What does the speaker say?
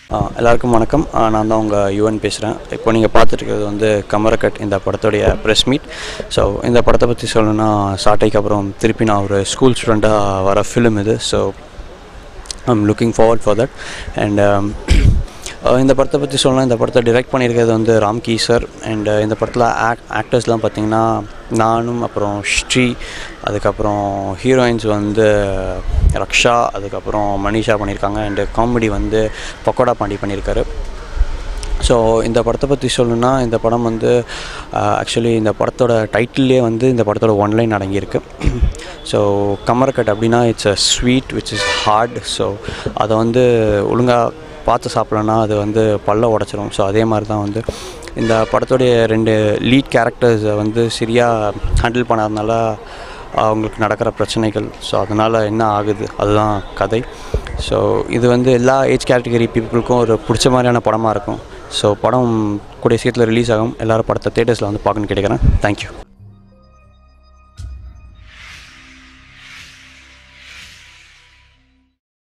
எல்லாருக்கும் வணக்கம் ஆ, நான் தான் உங்கள் யுவன் பேசுகிறேன் இப்போ நீங்கள் பார்த்துருக்கிறது வந்து கமரக்கட் இந்த படத்துடைய ப்ரெஸ் மீட் ஸோ இந்த படத்தை பற்றி சொல்லணும்னா சாட்டைக்கு அப்புறம் திருப்பி நான் ஒரு ஸ்கூல் ஸ்டூடெண்ட்டாக வர ஃபிலிம் இது so I'm looking forward for that and இந்த படத்தை பற்றி சொல்லலாம் இந்த படத்தை டிரெக்ட் பண்ணியிருக்கிறது வந்து ராம்கி சார் அண்ட் இந்த படத்தில் ஆக் ஆக்டர்ஸ்லாம் பார்த்தீங்கன்னா நானும் அப்புறம் ஸ்ரீ அதுக்கப்புறம் ஹீரோயின்ஸ் வந்து ரக்ஷா அதுக்கப்புறம் மனிஷா பண்ணியிருக்காங்க அண்டு காமெடி வந்து பக்கோடா பாண்டி பண்ணியிருக்காரு ஸோ இந்த படத்தை பற்றி சொல்லணும்னா இந்த படம் வந்து ஆக்சுவலி இந்த படத்தோட டைட்டில்லே வந்து இந்த படத்தோட ஒன்லைன் அடங்கியிருக்கு ஸோ கமரக்கட் அப்படின்னா it's a sweet which is hard so அதை வந்து ஒழுங்காக பார்த்து சாப்பிட்லன்னா அது வந்து பல்ல உடச்சிரும் ஸோ அதே மாதிரி தான் வந்து இந்த படத்துடைய ரெண்டு லீட் கேரக்டர்ஸை வந்து சரியாக ஹேண்டில் பண்ணாதனால அவங்களுக்கு நடக்கிற பிரச்சனைகள் ஸோ அதனால் என்ன ஆகுது அதுதான் கதை ஸோ இது வந்து எல்லா ஏஜ் கேட்டகரி பீப்புளுக்கும் ஒரு பிடிச்ச மாதிரியான படமாக இருக்கும் ஸோ படம் கூடிய சீக்கிரத்தில் ரிலீஸ் ஆகும் எல்லோரும் படத்தை தேட்டர்ஸில் வந்து பார்க்கணுன்னு கேட்குறேன் தேங்க்யூ